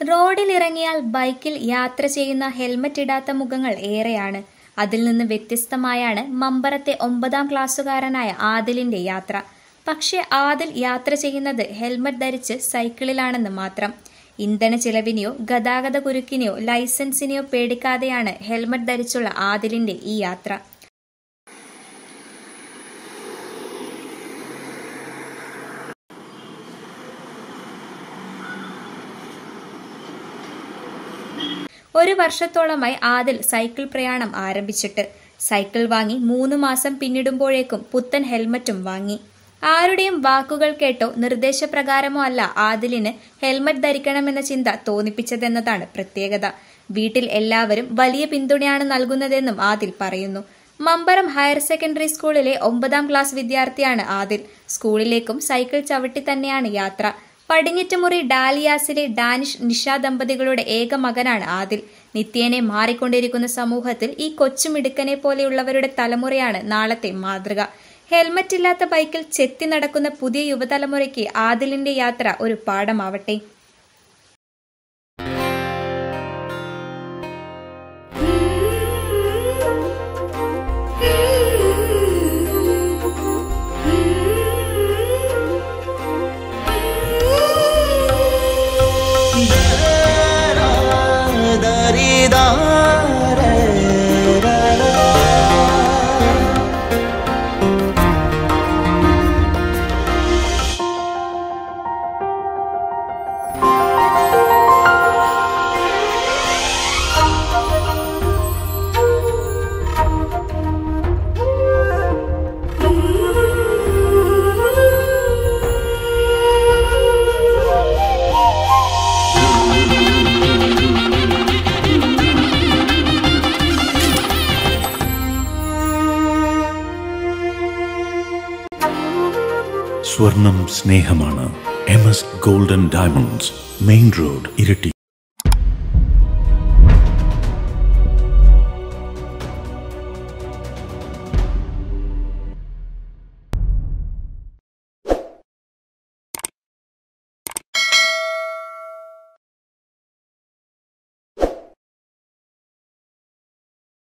റോഡിലിറങ്ങിയാൽ ബൈക്കിൽ യാത്ര ചെയ്യുന്ന ഹെൽമറ്റ് ഇടാത്ത മുഖങ്ങൾ ഏറെയാണ് അതിൽ നിന്ന് വ്യത്യസ്തമായാണ് മമ്പറത്തെ ഒമ്പതാം ക്ലാസ്സുകാരനായ ആദിലിന്റെ യാത്ര പക്ഷേ ആദിൽ യാത്ര ചെയ്യുന്നത് ഹെൽമറ്റ് ധരിച്ച് സൈക്കിളിലാണെന്ന് മാത്രം ഇന്ധന ചിലവിനെയോ ഗതാഗത കുരുക്കിനെയോ ലൈസൻസിനെയോ പേടിക്കാതെയാണ് ഹെൽമറ്റ് ധരിച്ചുള്ള ആദിലിന്റെ ഈ യാത്ര ഒരു വർഷത്തോളമായി ആദിൽ സൈക്കിൾ പ്രയാണം ആരംഭിച്ചിട്ട് സൈക്കിൾ വാങ്ങി മൂന്ന് മാസം പിന്നിടുമ്പോഴേക്കും പുത്തൻ ഹെൽമറ്റും വാങ്ങി ആരുടെയും വാക്കുകൾ കേട്ടോ നിർദ്ദേശപ്രകാരമോ അല്ല ആദിലിന് ഹെൽമറ്റ് ധരിക്കണമെന്ന ചിന്ത തോന്നിപ്പിച്ചതെന്നതാണ് പ്രത്യേകത വീട്ടിൽ എല്ലാവരും വലിയ പിന്തുണയാണ് നൽകുന്നതെന്നും ആദിൽ പറയുന്നു മമ്പറം ഹയർ സെക്കൻഡറി സ്കൂളിലെ ഒമ്പതാം ക്ലാസ് വിദ്യാർത്ഥിയാണ് ആദിൽ സ്കൂളിലേക്കും സൈക്കിൾ ചവിട്ടി തന്നെയാണ് യാത്ര പടിഞ്ഞിറ്റുമുറി ഡാലിയാസിലെ ഡാനിഷ് നിഷ ദമ്പതികളുടെ ഏക മകനാണ് ആദിൽ നിത്യേനെ മാറിക്കൊണ്ടിരിക്കുന്ന സമൂഹത്തിൽ ഈ കൊച്ചുമിടുക്കനെ പോലെയുള്ളവരുടെ തലമുറയാണ് നാളത്തെ മാതൃക ഹെൽമറ്റ് ഇല്ലാത്ത ബൈക്കിൽ ചെത്തി നടക്കുന്ന പുതിയ യുവതലമുറയ്ക്ക് ആദിലിന്റെ യാത്ര ഒരു പാഠമാവട്ടെ സ്വർണം സ്നേഹമാണ് M S golden diamonds main road ഇരട്ടി